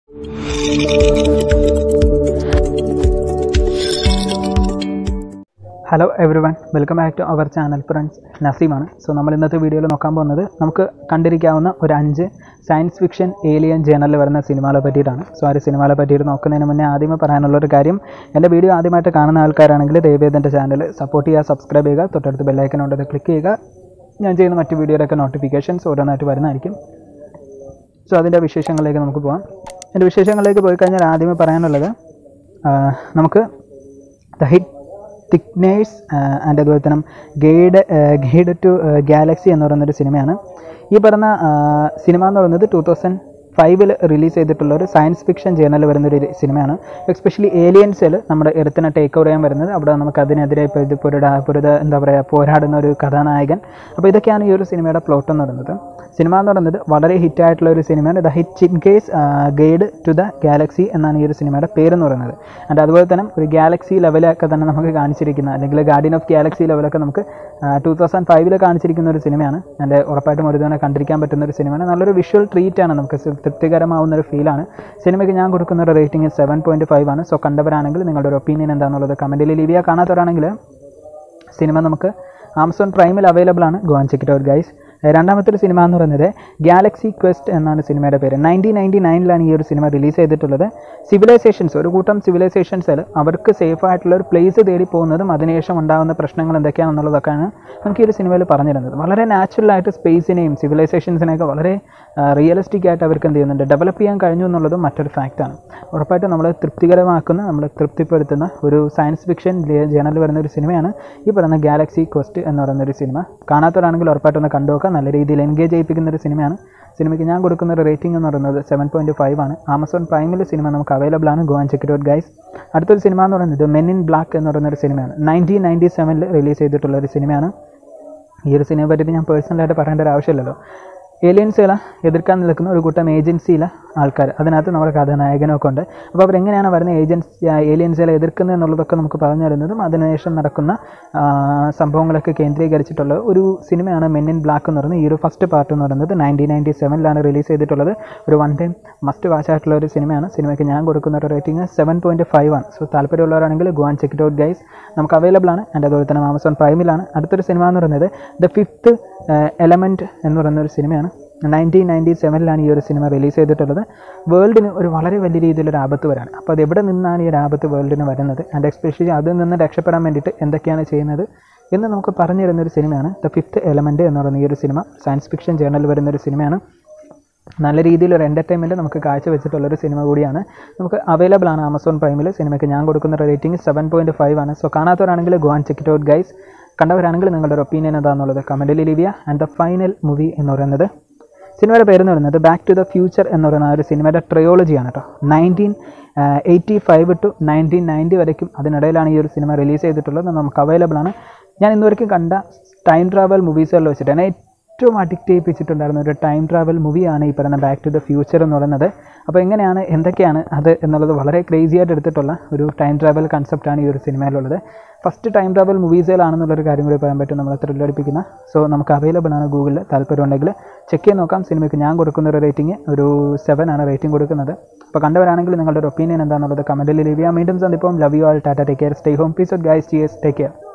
hello everyone welcome back to our channel friends നസീമാണ് so നമ്മൾ ഇന്നത്തെ വീഡിയോയിൽ നോക്കാൻ പോകുന്നത് നമുക്ക് കണ്ടിരിക്കാവുന്ന ഒരു അഞ്ച് സയൻസ് ഫിക്ഷൻ ഏലിയൻ ജേണലിൽ വരുന്ന സിനിമകളെ പറ്റിയിട്ടാണ് സോ ആ ഒരു സിനിമകളെ പറ്റിയിട്ട് നോക്കുന്നതിന് മുന്നേ ആദ്യമേ പറയാനുള്ള ഒരു കാര്യം എൻ്റെ വീഡിയോ ആദ്യമായിട്ട് കാണുന്ന ആൾക്കാരാണെങ്കിൽ ദയവേദ എൻ്റെ ചാനൽ സപ്പോർട്ട് ചെയ്യുക സബ്സ്ക്രൈബ് ചെയ്യുക തൊട്ടടുത്ത് ബെല്ലൈക്കൻ ഉണ്ട് ക്ലിക്ക് ചെയ്യുക ഞാൻ ചെയ്യുന്ന മറ്റ് വീഡിയോയിലൊക്കെ നോട്ടിഫിക്കേഷൻസ് ഓരോന്നായിട്ട് വരുന്നതായിരിക്കും സോ അതിൻ്റെ വിശേഷങ്ങളിലേക്ക് നമുക്ക് പോകാം എൻ്റെ വിശേഷങ്ങളിലേക്ക് പോയി കഴിഞ്ഞാൽ ആദ്യമേ പറയാനുള്ളത് ആ, നമുക്ക് ദ ഹിറ്റ് തിക്നേഴ്സ് ആൻഡ് അതുപോലെ തന്നെ ഗൈഡ് ഗൈഡ് ടു ഗാലക്സി എന്ന് പറയുന്നൊരു സിനിമയാണ് ഈ പറഞ്ഞ ആ, സിനിമ എന്ന് പറയുന്നത് ടൂ തൗസൻഡ് ഫൈവിൽ റിലീസ് ചെയ്തിട്ടുള്ള ഒരു സയൻസ് ഫിക്ഷൻ ജേണൽ വരുന്ന ഒരു സിനിമയാണ് എസ്പെഷ്യലി ഏലിയൻസിൽ നമ്മുടെ എർത്തിനെ ടേക്ക് ഓവർ ചെയ്യാൻ വരുന്നത് അവിടെ നമുക്ക് അതിനെതിരെ ഇപ്പോൾ ഇത് പൊരുട പൊരുത എന്താ പറയുക പോരാടുന്ന ഒരു കഥാനായകൻ അപ്പോൾ ഇതൊക്കെയാണ് ഈ ഒരു സിനിമയുടെ പ്ലോട്ട് എന്ന് പറയുന്നത് സിനിമ എന്ന് പറയുന്നത് വളരെ ഹിറ്റായിട്ടുള്ള ഒരു സിനിമയാണ് the hit in case guide to the galaxy എന്നാണ് ഈ ഒരു സിനിമയുടെ പേരെന്ന് പറയുന്നത് ആൻഡ് അതുപോലെ തന്നെ ഒരു ഗാലക്സി ലെവലൊക്കെ തന്നെ നമുക്ക് കാണിച്ചിരിക്കുന്ന അല്ലെങ്കിൽ ഗാർഡിയൻ ഓഫ് ഗാലക്സി ലെവലൊക്കെ നമുക്ക് ടൂ തൗസൻഡ് ഫൈവിൽ കാണിച്ചിരിക്കുന്ന ഒരു സിനിമയാണ് എൻ്റെ ഉറപ്പായിട്ടും ഒരു തവണ കണ്ടിരിക്കാൻ പറ്റുന്ന ഒരു സിനിമയാണ് നല്ലൊരു വിഷ്വൽ ട്രീറ്റ് ആണ് നമുക്ക് സി- തൃപ്തികരമാവുന്ന ഒരു ഫീലാണ് സിനിമയ്ക്ക് ഞാൻ കൊടുക്കുന്ന ഒരു റേറ്റിംഗ് സെവൻ പോയിൻറ്റ് ഫൈവ് ആണ് സോ കണ്ടവരാണെങ്കിൽ നിങ്ങളുടെ ഒരു ഒപ്പീനിയൻ എന്താണെന്നുള്ളത് കമൻറ്റിൽ ലീവ് ചെയ്യുക കാണാത്തവരാണെങ്കിൽ സിനിമ നമുക്ക് ആമസോൺ പ്രൈമിൽ അവൈലബിൾ ആണ് go and check it out guys രണ്ടാമത്തെ ഒരു സിനിമ എന്ന് പറയുന്നത് ഗാലക്സി ക്വസ്റ്റ് എന്നാണ് സിനിമയുടെ പേര് നയൻറ്റീൻ നയൻറ്റി നയനിലാണ് ഈ ഒരു സിനിമ റിലീസ് ചെയ്തിട്ടുള്ളത് സിവിലൈസേഷൻസ് ഒരു കൂട്ടം സിവിലൈസേഷൻസിൽ അവർക്ക് സേഫ് ആയിട്ടുള്ള ഒരു പ്ലേസ് തേടി പോകുന്നതും അതിനുശേഷം ഉണ്ടാകുന്ന പ്രശ്നങ്ങൾ എന്തൊക്കെയാണെന്നുള്ളതൊക്കെയാണ് നമുക്ക് ഈ ഒരു സിനിമയിൽ പറഞ്ഞിരുന്നത് വളരെ നാച്ചുറൽ ആയിട്ട് സ്പേസിനെയും സിവിലൈസേഷൻസിനെയൊക്കെ വളരെ റിയലിസ്റ്റിക് ആയിട്ട് അവർക്ക് എന്ത് ചെയ്യുന്നുണ്ട് ഡെവലപ്പ് ചെയ്യാൻ കഴിഞ്ഞു എന്നുള്ളതും മറ്റൊരു ഫാക്റ്റാണ് ഉറപ്പായിട്ടും നമ്മളെ തൃപ്തികരമാക്കുന്ന നമ്മളെ തൃപ്തിപ്പെടുത്തുന്ന ഒരു സയൻസ് ഫിക്ഷൻ ജേണൽ വരുന്ന ഒരു സിനിമയാണ് ഈ പറയുന്ന ഗാലക്സി ക്വസ്റ്റ് എന്ന് പറയുന്ന ഒരു സിനിമ കാണാത്തവരാണെങ്കിൽ ഉറപ്പായിട്ടൊന്ന് കണ്ടുനോക്കാം നല്ല രീതിയിൽ എൻഗേജ് ചെയ്യിപ്പിക്കുന്ന ഒരു സിനിമയാണ് സിനിമയ്ക്ക് ഞാൻ കൊടുക്കുന്ന ഒരു റേറ്റിംഗ് എന്ന് പറയുന്നത് സെവൻ പോയിൻറ്റ് ഫൈവ് ആണ് ആമസോൺ പ്രൈമിൽ സിനിമ നമുക്ക് അവൈലബിൾ ആണ് go and check it out guys അടുത്തൊരു സിനിമ എന്ന് പറയുന്നത് മെൻ ഇൻ ബ്ലാക്ക് എന്ന് പറയുന്ന ഒരു സിനിമയാണ് നയൻറ്റീൻ നയൻറ്റി സെവനിൽ റിലീസ് ചെയ്തിട്ടുള്ള ഒരു സിനിമയാണ് ഈ ഒരു സിനിമയെ പറ്റിയിട്ട് ഞാൻ പേഴ്സണലായിട്ട് പറയേണ്ട ഒരു ആവശ്യമില്ലല്ലോ ഏലിയൻസുകളെ എതിർക്കാൻ നിൽക്കുന്ന ഒരു കൂട്ടം ഏജൻസിയിലെ ആൾക്കാർ അതിനകത്ത് നമ്മുടെ കഥാനായകനൊക്കെ ഉണ്ട് അപ്പോൾ അവരെങ്ങനെയാണ് വരുന്ന ഏജൻസി ഏലിയൻസുകളെ എതിർക്കുന്നത് എന്നുള്ളതൊക്കെ നമുക്ക് പറഞ്ഞു തരുന്നതും അതിനുശേഷം നടക്കുന്ന ആ, സംഭവങ്ങളൊക്കെ കേന്ദ്രീകരിച്ചിട്ടുള്ള ഒരു സിനിമയാണ് മെൻ ഇൻ ബ്ലാക്ക് എന്ന് പറയുന്നത് ഈ ഒരു ഫസ്റ്റ് പാർട്ട് എന്ന് പറയുന്നത് നയൻറ്റീൻ നയൻറ്റി സെവനിലാണ് റിലീസ് ചെയ്തിട്ടുള്ളത് ഒരു വൺ ടൈം മസ്റ്റ് വാച്ച് ആയിട്ടുള്ള ഒരു സിനിമയാണ് സിനിമയ്ക്ക് ഞാൻ കൊടുക്കുന്ന ഒരു റേറ്റിംഗ് സെവൻ പോയിൻറ്റ് ഫൈവ് ആണ് സോ താല്പര്യമുള്ളവരാണെങ്കിൽ go and check it out guys നമുക്ക് അവൈലബിൾ ആണ് ആൻഡ് അതുപോലെ തന്നെ ആമസോൺ പ്രൈമിലാണ് അടുത്തൊരു സിനിമ എന്ന് പറയുന്നത് ദ ഫിഫ്ത്ത് എലമെൻറ്റ് എന്ന് പറയുന്ന ഒരു സിനിമയാണ് നയൻറ്റീൻ നയൻറ്റി സെവനിലാണ് ഈ ഒരു സിനിമ റിലീസ് ചെയ്തിട്ടുള്ളത് വേൾഡിന് ഒരു വളരെ വലിയ രീതിയിലൊരു ആപത്ത് വരാണ് അപ്പോൾ അത് എവിടെ നിന്നാണ് ഈ ഒരു ആപത്ത് വേൾഡിന് വരുന്നത് ആൻഡ് എക്സ്പെഷ്യലി അതിൽ നിന്ന് രക്ഷപ്പെടാൻ വേണ്ടിയിട്ട് എന്തൊക്കെയാണ് ചെയ്യുന്നത് എന്ന് നമുക്ക് പറഞ്ഞു തരുന്ന ഒരു സിനിമയാണ് ദ ഫിഫ്ത്ത് എലമെൻറ്റ് എന്ന് പറയുന്ന ഈ ഒരു സിനിമ സയൻസ് ഫിക്ഷൻ ജേണൽ വരുന്ന ഒരു സിനിമയാണ് നല്ല രീതിയിൽ ഒരു എൻ്റർടൈൻമെൻറ്റ് നമുക്ക് കാഴ്ചവെച്ചിട്ടുള്ളൊരു സിനിമ കൂടിയാണ് നമുക്ക് അവൈലബിൾ ആണ് ആമസോൺ പ്രൈമിൽ സിനിമയ്ക്ക് ഞാൻ കൊടുക്കുന്ന റേറ്റിംഗ് സെവൻ പോയിൻറ്റ് ഫൈവ് ആണ് സോ കാണാത്തവരാണെങ്കിൽ go and check it out guys കണ്ടവരാണെങ്കിൽ നിങ്ങളുടെ ഒരു ഒപ്പീനിയൻ എന്താണെന്നുള്ളത് കമൻറ്റിൽ ലീവ് ചെയ്യുക ആൻഡ് ദ ഫൈനൽ മൂവി എന്ന് പറയുന്നത് സിനിമയുടെ പേര് എന്ന് പറയുന്നത് ബാക്ക് ടു ദ ഫ്യൂച്ചർ എന്ന് പറയുന്ന ആ ഒരു സിനിമയുടെ ട്രയോളജിയാണ് കേട്ടോ nineteen eighty five to nineteen ninety വരയ്ക്കും അതിനിടയിലാണ് ഈ ഒരു സിനിമ റിലീസ് ചെയ്തിട്ടുള്ളത് നമുക്ക് അവൈലബിൾ ആണ് ഞാൻ ഇന്നുവരെയ്ക്കും കണ്ട ടൈം ട്രാവൽ മൂവീസുകളിൽ വെച്ചിട്ട് എന്നെ ഏറ്റവും അഡിക്റ്റ് ചെയ്യിപ്പിച്ചിട്ടുണ്ടായിരുന്ന ഒരു ടൈം ട്രാവൽ മൂവിയാണ് ഈ പറയുന്ന ബാക്ക് ടു ദ ഫ്യൂച്ചർ എന്ന് പറയുന്നത് അപ്പോൾ എങ്ങനെയാണ് എന്തൊക്കെയാണ് അത് എന്നുള്ളത് വളരെ ക്രേസി ആയിട്ട് എടുത്തിട്ടുള്ള ഒരു ടൈം ട്രാവൽ കൺസെപ്റ്റാണ് ഈ ഒരു സിനിമയിലുള്ളത് ഫസ്റ്റ് ടൈം ട്രാവൽ മൂവീസിലാണെന്നുള്ളൊരു കാര്യം കൂടി പറയാൻ പറ്റും നമ്മളെ ത്രില്ലടിപ്പിക്കുന്ന സോ നമുക്ക് അവൈലബിൾ ആണ് ഗൂഗിളിൽ താല്പര്യം ഉണ്ടെങ്കിൽ ചെക്ക് ചെയ്ത് നോക്കാം സിനിമയ്ക്ക് ഞാൻ കൊടുക്കുന്ന ഒരു റേറ്റിംഗ് ഒരു സെവൻ ആണ് റേറ്റിംഗ് കൊടുക്കുന്നത് അപ്പോൾ കണ്ടവരാണെങ്കിൽ നിങ്ങളുടെ ഒരു ഒപ്പീനിയൻ എന്താണെന്നുള്ളത് കമൻറ്റിൽ ലീവ് ചെയ്യാം വീണ്ടും സന്ദിപ്പം ലവ് യു ആൾ ടാറ്റ take care stay home peace guys cheers take care